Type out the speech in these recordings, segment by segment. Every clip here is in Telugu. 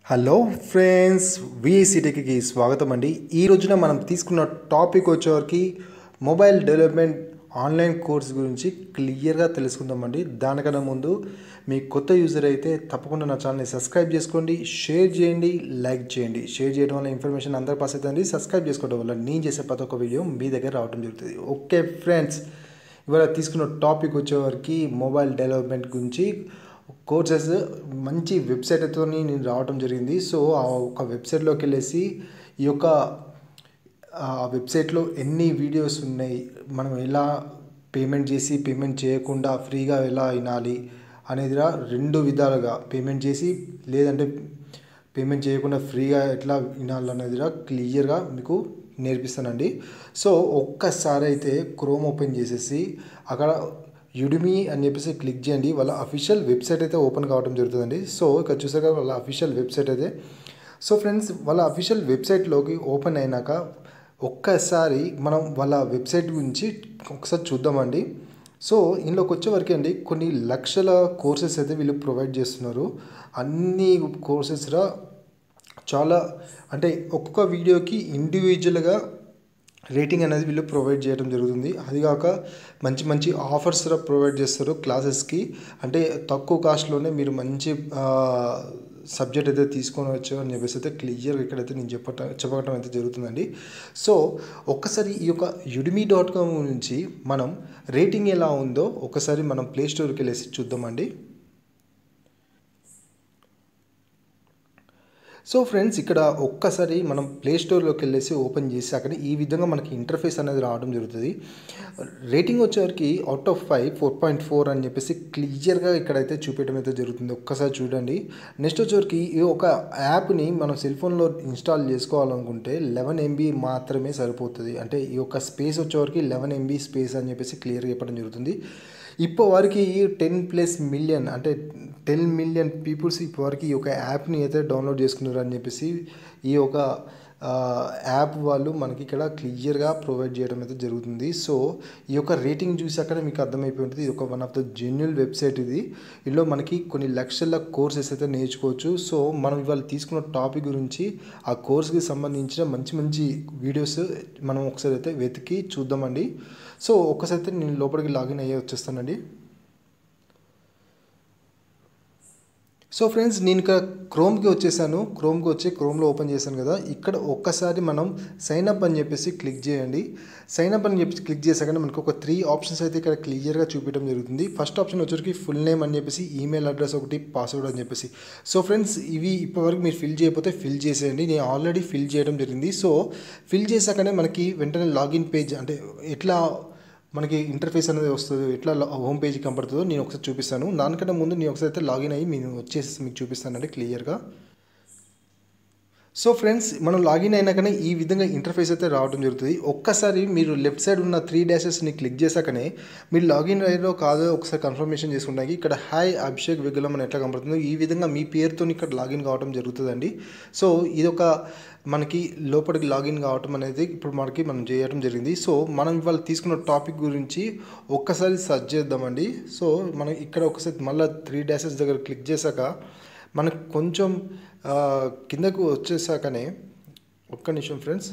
హలో ఫ్రెండ్స్ విఐసిటీకి స్వాగతం అండి ఈ రోజున మనం తీసుకున్న టాపిక్ వచ్చేవరకు మొబైల్ డెవలప్మెంట్ ఆన్లైన్ కోర్స్ గురించి క్లియర్గా తెలుసుకుందామండి దానికన్నా ముందు మీ కొత్త యూజర్ అయితే తప్పకుండా నా ఛానల్ని సబ్స్క్రైబ్ చేసుకోండి షేర్ చేయండి లైక్ చేయండి షేర్ చేయడం వల్ల ఇన్ఫర్మేషన్ అందరి పాస్ అవుతుంది సబ్స్క్రైబ్ చేసుకోవడం వల్ల నేను చేసే ప్రతి ఒక్క వీడియో మీ దగ్గర రావడం జరుగుతుంది ఓకే ఫ్రెండ్స్ ఇవాళ తీసుకున్న టాపిక్ వచ్చేవరకు మొబైల్ డెవలప్మెంట్ గురించి కోర్సెస్ మంచి వెబ్సైట్తో నేను రావడం జరిగింది సో ఆ ఒక వెబ్సైట్లోకి వెళ్ళేసి ఈ యొక్క ఆ వెబ్సైట్లో ఎన్ని వీడియోస్ ఉన్నాయి మనం ఎలా పేమెంట్ చేసి పేమెంట్ చేయకుండా ఫ్రీగా ఎలా వినాలి అనేదిరా రెండు విధాలుగా పేమెంట్ చేసి లేదంటే పేమెంట్ చేయకుండా ఫ్రీగా ఎట్లా వినాలనేదిరా క్లియర్గా మీకు నేర్పిస్తానండి సో ఒక్కసారి అయితే క్రోమ్ ఓపెన్ చేసేసి అక్కడ యుడిమి అని చెప్పేసి క్లిక్ చేయండి వాళ్ళ అఫీషియల్ వెబ్సైట్ అయితే ఓపెన్ కావడం జరుగుతుందండి సో ఇక్కడ చూసారు కదా వాళ్ళ అఫీషియల్ వెబ్సైట్ అయితే సో ఫ్రెండ్స్ వాళ్ళ అఫీషియల్ వెబ్సైట్లోకి ఓపెన్ అయినాక ఒక్కసారి మనం వాళ్ళ వెబ్సైట్ గురించి ఒకసారి చూద్దామండి సో ఇందులోకి వచ్చే వరకు అండి కొన్ని లక్షల కోర్సెస్ అయితే వీళ్ళు ప్రొవైడ్ చేస్తున్నారు అన్ని కోర్సెస్రా చాలా అంటే ఒక్కొక్క వీడియోకి ఇండివిజువల్గా రేటింగ్ అనేది వీళ్ళు ప్రొవైడ్ చేయడం జరుగుతుంది అదిగాక మంచి మంచి ఆఫర్స్ ప్రొవైడ్ చేస్తారు క్లాసెస్కి అంటే తక్కువ కాస్ట్లోనే మీరు మంచి సబ్జెక్ట్ అయితే తీసుకొని వచ్చు అని చెప్పేసి అయితే క్లియర్గా ఇక్కడైతే నేను చెప్పట చెప్పడం అయితే జరుగుతుందండి సో ఒక్కసారి ఈ యొక్క యుడిమి డాట్ కామ్ గురించి మనం రేటింగ్ ఎలా ఉందో ఒకసారి మనం ప్లే స్టోర్కి వెళ్ళేసి చూద్దామండి సో ఫ్రెండ్స్ ఇక్కడ ఒక్కసారి మనం ప్లే స్టోర్లోకి వెళ్ళేసి ఓపెన్ చేసి అక్కడ ఈ విధంగా మనకి ఇంటర్ఫేస్ అనేది రావడం జరుగుతుంది రేటింగ్ వచ్చేవరకు out of five four point four అని చెప్పేసి క్లియర్గా ఇక్కడైతే చూపించడం అయితే జరుగుతుంది ఒక్కసారి చూడండి నెక్స్ట్ వచ్చేవరకు ఈ ఒక యాప్ని మనం సెల్ ఫోన్లో ఇన్స్టాల్ చేసుకోవాలనుకుంటే లెవెన్ ఎంబీ మాత్రమే సరిపోతుంది అంటే ఈ యొక్క స్పేస్ వచ్చేవరకు లెవెన్ ఎంబీ స్పేస్ అని చెప్పేసి క్లియర్గా చెప్పడం జరుగుతుంది ఇప్పుడు వరకు టెన్ ప్లస్ మిలియన్ అంటే టెన్ మిలియన్ పీపుల్స్ ఇప్పటివరకు ఈ యొక్క యాప్ని అయితే డౌన్లోడ్ చేసుకున్నారు అని చెప్పేసి ఈ యొక్క యాప్ వాళ్ళు మనకి ఇక్కడ క్లియర్గా ప్రొవైడ్ చేయడం అయితే జరుగుతుంది సో ఈ యొక్క రేటింగ్ చూసాకనే మీకు అర్థమైపోయి ఉంటుంది ఇది ఒక one of the genuine website ఇది ఇందులో మనకి కొన్ని లక్షల కోర్సెస్ అయితే నేర్చుకోవచ్చు సో మనం ఇవాళ తీసుకున్న టాపిక్ గురించి ఆ కోర్స్కి సంబంధించిన మంచి మంచి వీడియోస్ మనం ఒకసారి అయితే వెతికి చూద్దామండి సో ఒక్కసారి అయితే నేను లోపలికి లాగిన్ అయ్యే వచ్చేస్తానండి సో ఫ్రెండ్స్ నేను ఇక్కడ క్రోమ్కి వచ్చేసాను క్రోమ్కి వచ్చి క్రోమ్లో ఓపెన్ చేశాను కదా ఇక్కడ ఒక్కసారి మనం సైన్ అప్ అని చెప్పేసి క్లిక్ చేయండి సైన్ అప్ అని చెప్పి క్లిక్ చేసాకనే మనకు ఒక త్రీ ఆప్షన్స్ అయితే ఇక్కడ క్లియర్గా చూపించడం జరుగుతుంది ఫస్ట్ ఆప్షన్ వచ్చరికి ఫుల్ నేమ్ అని చెప్పేసి ఈమెయిల్ అడ్రస్ ఒకటి పాస్వర్డ్ అని చెప్పేసి సో ఫ్రెండ్స్ ఇవి ఇప్పటివరకు మీరు ఫిల్ చేయకపోతే ఫిల్ చేసేయండి నేను ఆల్రెడీ ఫిల్ చేయడం జరిగింది సో ఫిల్ చేశాకనే మనకి వెంటనే లాగిన్ పేజ్ అంటే ఎట్లా మనకి ఇంటర్ఫేస్ అనేది వస్తుంది ఎట్లా హోమ్ పేజ్ కనపడుతుందో నేను ఒకసారి చూపిస్తాను దానికంటే ముందు నేను ఒకసారి అయితే లాగిన్ అయ్యి నేను వచ్చేసి మీకు చూపిస్తానండి క్లియర్గా సో ఫ్రెండ్స్ మనం లాగిన్ అయినాకనే ఈ విధంగా ఇంటర్ఫేస్ అయితే రావడం జరుగుతుంది ఒక్కసారి మీరు లెఫ్ట్ సైడ్ ఉన్న త్రీ డాషెస్ని క్లిక్ చేశాకనే మీరు లాగిన్ అయ్యారో కాదో ఒకసారి కన్ఫర్మేషన్ చేసుకుంటానికి ఇక్కడ హాయ్ అభిషేక్ విగ్రహం అని ఎట్లా కనపడుతుందో ఈ విధంగా మీ పేరుతో ఇక్కడ లాగిన్ కావడం జరుగుతుందండి సో ఇది ఒక మనకి లోపలికి లాగిన్ కావటం అనేది ఇప్పుడు మనకి మనం చేయడం జరిగింది సో మనం ఇవాళ తీసుకున్న టాపిక్ గురించి ఒక్కసారి సర్చ్ చేద్దామండి సో మనం ఇక్కడ ఒకసారి మళ్ళీ త్రీ డాషెస్ దగ్గర క్లిక్ చేశాక మనకు కొంచెం కిందకు వచ్చేసాకనే ఒక్క నిమిషం ఫ్రెండ్స్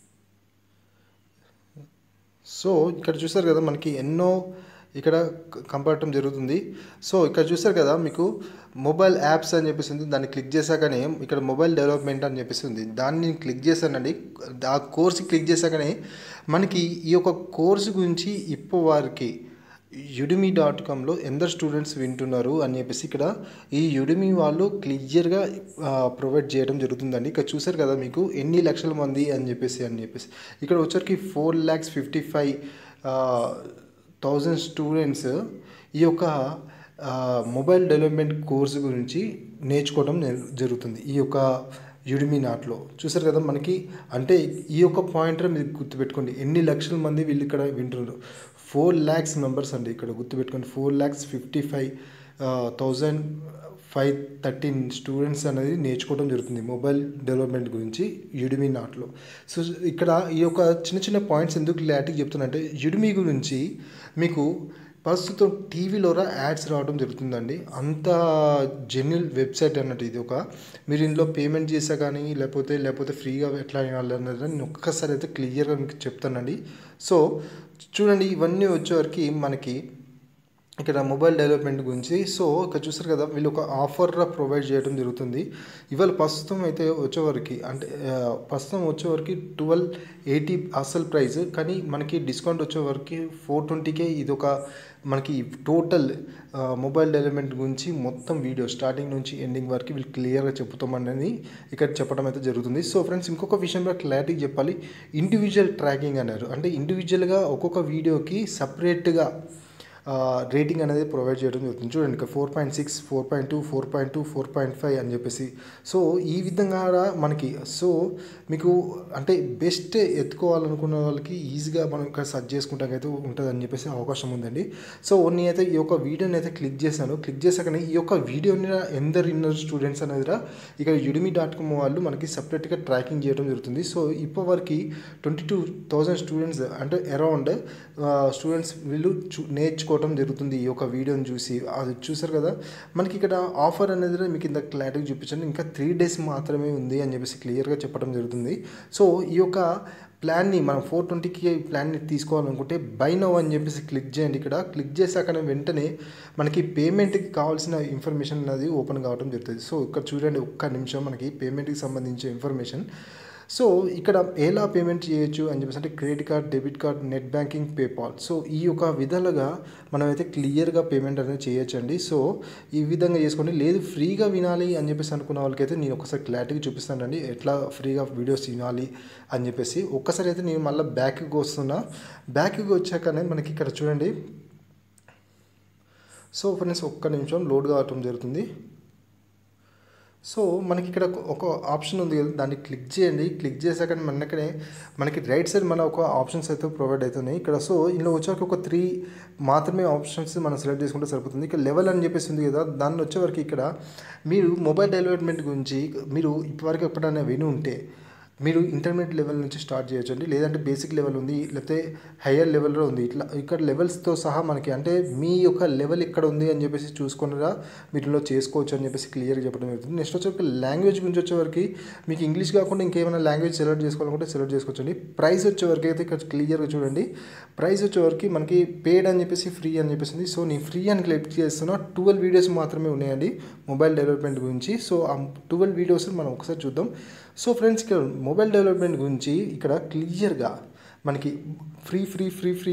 సో ఇక్కడ చూసారు కదా మనకి ఎన్నో ఇక్కడ కంపడటం జరుగుతుంది సో ఇక్కడ చూసారు కదా మీకు మొబైల్ యాప్స్ అని చెప్పేసి ఉంది దాన్ని క్లిక్ చేశాకనే ఇక్కడ మొబైల్ డెవలప్మెంట్ అని చెప్పేసి ఉంది దాన్ని నేను క్లిక్ చేశానండి ఆ కోర్స్ క్లిక్ చేశాకనే మనకి ఈ యొక్క కోర్సు గురించి ఇప్పుడు వారికి యుడిమి డాట్ కామ్లో ఎందరు స్టూడెంట్స్ వింటున్నారు అని చెప్పేసి ఇక్కడ ఈ యుడిమి వాళ్ళు క్లియర్గా ప్రొవైడ్ చేయడం జరుగుతుందండి ఇక్కడ చూసారు కదా మీకు ఎన్ని లక్షల మంది అని చెప్పేసి అని చెప్పేసి ఇక్కడ వచ్చరికి four lakhs fifty five thousand students ఈ యొక్క మొబైల్ డెవలప్మెంట్ కోర్సు గురించి నేర్చుకోవడం జరుగుతుంది ఈ యొక్క యుడిమి నాట్లో చూసారు కదా మనకి అంటే ఈ యొక్క పాయింటర్ మీరు గుర్తుపెట్టుకోండి ఎన్ని లక్షల మంది వీళ్ళు ఇక్కడ వింటున్నారు ఫోర్ ల్యాక్స్ మెంబర్స్ అండి ఇక్కడ గుర్తుపెట్టుకోండి four lakhs fifty five thousand five thirteen students అనేది నేర్చుకోవడం జరుగుతుంది మొబైల్ డెవలప్మెంట్ గురించి యుడిమి నాట్లో సో ఇక్కడ ఈ యొక్క చిన్న చిన్న పాయింట్స్ ఎందుకు క్లారిటీ చెప్తున్నా అంటే యుడిమి గురించి మీకు ప్రస్తుతం టీవీలో యాడ్స్ రావడం జరుగుతుందండి అంత జెన్యున్ వెబ్సైట్ అన్నట్టు ఇది ఒక మీరు ఇందులో పేమెంట్ చేసా కానీ లేకపోతే లేకపోతే ఫ్రీగా ఎట్లా అన్నది నేను ఒక్కసారి అయితే క్లియర్గా మీకు చెప్తానండి సో చూడండి ఇవన్నీ వచ్చేవరకు మనకి ఇక్కడ మొబైల్ డెవలప్మెంట్ గురించి సో ఇక్కడ చూస్తారు కదా వీళ్ళు ఒక ఆఫర్ ప్రొవైడ్ చేయడం జరుగుతుంది ఇవాళ ప్రస్తుతం అయితే వచ్చేవరకు అంటే ఆ, ప్రస్తుతం వచ్చేవరకు ట్వెల్వ్ ఎయిటీ అసలు ప్రైస్ కానీ మనకి డిస్కౌంట్ వచ్చేవరకు ఫోర్ ట్వంటీకే ఇది ఒక మనకి టోటల్ మొబైల్ డెవలప్మెంట్ గురించి మొత్తం వీడియో స్టార్టింగ్ నుంచి ఎండింగ్ వరకు వీళ్ళు క్లియర్గా చెప్తామని ఇక్కడ చెప్పడం అయితే జరుగుతుంది సో ఫ్రెండ్స్ ఇంకొక విషయంలో క్లారిటీ చెప్పాలి ఇండివిజువల్ ట్రాకింగ్ అన్నారు అంటే ఇండివిజువల్గా ఒక్కొక్క వీడియోకి సపరేట్గా రేటింగ్ అనేది ప్రొవైడ్ చేయడం జరుగుతుంది చూడండి ఇక్కడ four point six four point two four point two four point five అని చెప్పేసి సో ఈ విధంగా మనకి సో మీకు అంటే బెస్ట్ ఎత్తుకోవాలనుకున్న వాళ్ళకి ఈజీగా మనం ఇక్కడ సర్చ్ చేసుకుంటాం అయితే ఉంటుంది అని చెప్పేసి అవకాశం ఉందండి సో నేనైతే ఈ యొక్క వీడియోని అయితే క్లిక్ చేశాను క్లిక్ చేశాకనే ఈ యొక్క వీడియోని ఎందరు ఇన్నర్ స్టూడెంట్స్ అనేది ఇక్కడ యుడిమి డాట్ కామ్ వాళ్ళు మనకి సపరేట్గా ట్రాకింగ్ చేయడం జరుగుతుంది సో ఇప్పటివరకు ట్వంటీ టూ థౌజండ్ స్టూడెంట్స్ అంటే అరౌండ్ స్టూడెంట్స్ వీళ్ళు చూ నేర్చుకోవడం జరుగుతుంది ఈ యొక్క వీడియోని చూసి అది చూసారు కదా మనకి ఇక్కడ ఆఫర్ అనేది మీకు ఇంత క్లారిటీ చూపించండి ఇంకా త్రీ డేస్ మాత్రమే ఉంది అని చెప్పేసి క్లియర్గా చెప్పడం జరుగుతుంది సో ఈ యొక్క ప్లాన్ని మనం ఫోర్ ట్వంటీకి ప్లాన్ని తీసుకోవాలనుకుంటే బై నో అని చెప్పేసి క్లిక్ చేయండి ఇక్కడ క్లిక్ చేశాకనే వెంటనే మనకి పేమెంట్కి కావాల్సిన ఇన్ఫర్మేషన్ అనేది ఓపెన్ కావడం జరుగుతుంది సో ఇక్కడ చూడండి ఒక్క నిమిషం మనకి పేమెంట్కి సంబంధించిన ఇన్ఫర్మేషన్ సో ఇక్కడ ఎలా పేమెంట్ చేయొచ్చు అని చెప్పేసి అంటే credit card debit card net banking PayPal so ఈ యొక్క విధాలుగా మనమైతే క్లియర్గా పేమెంట్ అనేది చేయొచ్చండి సో ఈ విధంగా చేసుకోండి లేదు ఫ్రీగా వినాలి అని చెప్పేసి అనుకున్న వాళ్ళకైతే నేను ఒకసారి క్లారిటీగా చూపిస్తానండి ఎట్లా ఫ్రీగా వీడియోస్ వినాలి అని చెప్పేసి ఒక్కసారి అయితే నేను మళ్ళీ బ్యాక్కి వస్తున్నా బ్యాక్కి వచ్చాకనే మనకి ఇక్కడ చూడండి సో ఫ్రెండ్స్ ఒక్క నిమిషం లోడ్ కావటం జరుగుతుంది సో మనకి ఇక్కడ ఒక ఆప్షన్ ఉంది కదా దాన్ని క్లిక్ చేయండి క్లిక్ చేశాక మనకనే మనకి రైట్ సైడ్ మన ఒక ఆప్షన్స్ అయితే ప్రొవైడ్ అవుతున్నాయి ఇక్కడ సో ఇందులో వచ్చాక ఒక త్రీ మాత్రమే ఆప్షన్స్ మనం సెలెక్ట్ చేసుకుంటే సరిపోతుంది ఇక్కడ లెవెల్ అని చెప్పేసి ఉంది కదా దాన్ని వచ్చేవరకు ఇక్కడ మీరు మొబైల్ డెవలప్మెంట్ గురించి మీరు ఇప్పటివరకు ఎప్పుడైనా విని ఉంటే మీరు ఇంటర్మీడియట్ లెవెల్ నుంచి స్టార్ట్ చేయొచ్చు అండి లేదంటే బేసిక్ లెవెల్ ఉంది లేకపోతే హయ్యర్ లెవెల్లో ఉంది ఇట్లా ఇక్కడ లెవెల్స్తో సహా మనకి అంటే మీ యొక్క లెవెల్ ఇక్కడ ఉంది అని చెప్పేసి చూసుకున్నగా వీటిలో చేసుకోవచ్చు అని చెప్పేసి క్లియర్గా చెప్పడం జరుగుతుంది నెక్స్ట్ వచ్చే లాంగ్వేజ్ గురించి వచ్చేవరకు మీకు ఇంగ్లీష్ కాకుండా ఇంకేమైనా లాంగ్వేజ్ సెలెక్ట్ చేసుకోవాలనుకుంటే సెలెక్ట్ చేసుకోవచ్చు అండి ప్రైస్ వచ్చేవరకు అయితే ఇక్కడ క్లియర్గా చూడండి ప్రైస్ వచ్చేవరకు మనకి పేడ్ అని చెప్పేసి ఫ్రీ అని చెప్పేసి ఉంది సో నేను ఫ్రీ అని క్లిక్ చేస్తున్నా ట్వెల్వ్ వీడియోస్ మాత్రమే ఉన్నాయండి మొబైల్ డెవలప్మెంట్ గురించి సో ఆ ట్వెల్వ్ వీడియోస్ మనం ఒకసారి చూద్దాం సో ఫ్రెండ్స్ ఇక్కడ మొబైల్ డెవలప్మెంట్ గురించి ఇక్కడ క్లియర్గా మనకి free free free free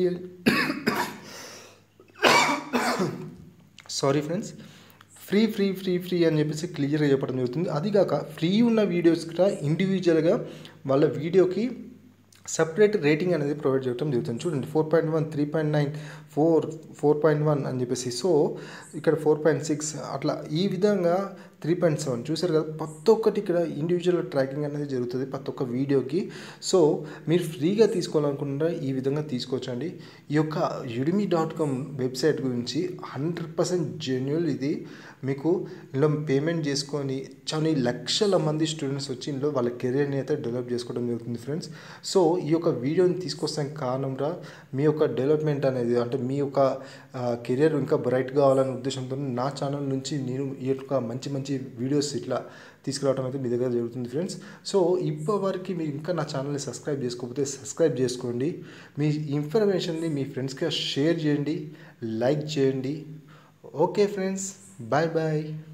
sorry friends free free free free అని చెప్పేసి క్లియర్గా చెప్పడం జరుగుతుంది అది కాక ఫ్రీ ఉన్న వీడియోస్ కూడా ఇండివిజువల్గా వాళ్ళ వీడియోకి సపరేట్ రేటింగ్ అనేది ప్రొవైడ్ చేయడం జరుగుతుంది చూడండి four point one three point nine four four point one అని చెప్పేసి సో ఇక్కడ ఫోర్ పాయింట్ సిక్స్ అట్లా ఈ విధంగా త్రీ పాయింట్ సెవెన్ చూసారు కదా ప్రతి ఒక్కటి ఇక్కడ ఇండివిజువల్ ట్రాకింగ్ అనేది జరుగుతుంది ప్రతి ఒక్క వీడియోకి సో మీరు ఫ్రీగా తీసుకోవాలనుకుంటే ఈ విధంగా తీసుకోవచ్చండి ఈ యొక్క యుడిమి డాట్ కామ్ వెబ్సైట్ గురించి హండ్రెడ్ పర్సెంట్ జెన్యున్ ఇది మీకు ఇందులో పేమెంట్ చేసుకొని చాలా లక్షల మంది స్టూడెంట్స్ వచ్చి ఇందులో వాళ్ళ కెరీర్ని అయితే డెవలప్ చేసుకోవడం జరుగుతుంది ఫ్రెండ్స్ సో ఈ యొక్క వీడియోని తీసుకొస్తానికి కారణంగా మీ యొక్క డెవలప్మెంట్ అనేది అంటే మీ యొక్క కెరియర్ ఇంకా బ్రైట్ కావాలనే ఉద్దేశంతో నా ఛానల్ నుంచి నేను ఈ యొక్క మంచి మంచి వీడియోస్ ఇట్లా తీసుకురావడం అయితే మీ దగ్గర జరుగుతుంది ఫ్రెండ్స్ సో ఇప్పటివరకు మీరు ఇంకా నా ఛానల్ని సబ్స్క్రైబ్ చేసుకోకపోతే సబ్స్క్రైబ్ చేసుకోండి మీ ఇన్ఫర్మేషన్ని మీ ఫ్రెండ్స్కి షేర్ చేయండి లైక్ చేయండి ఓకే ఫ్రెండ్స్ బాయ్ బాయ్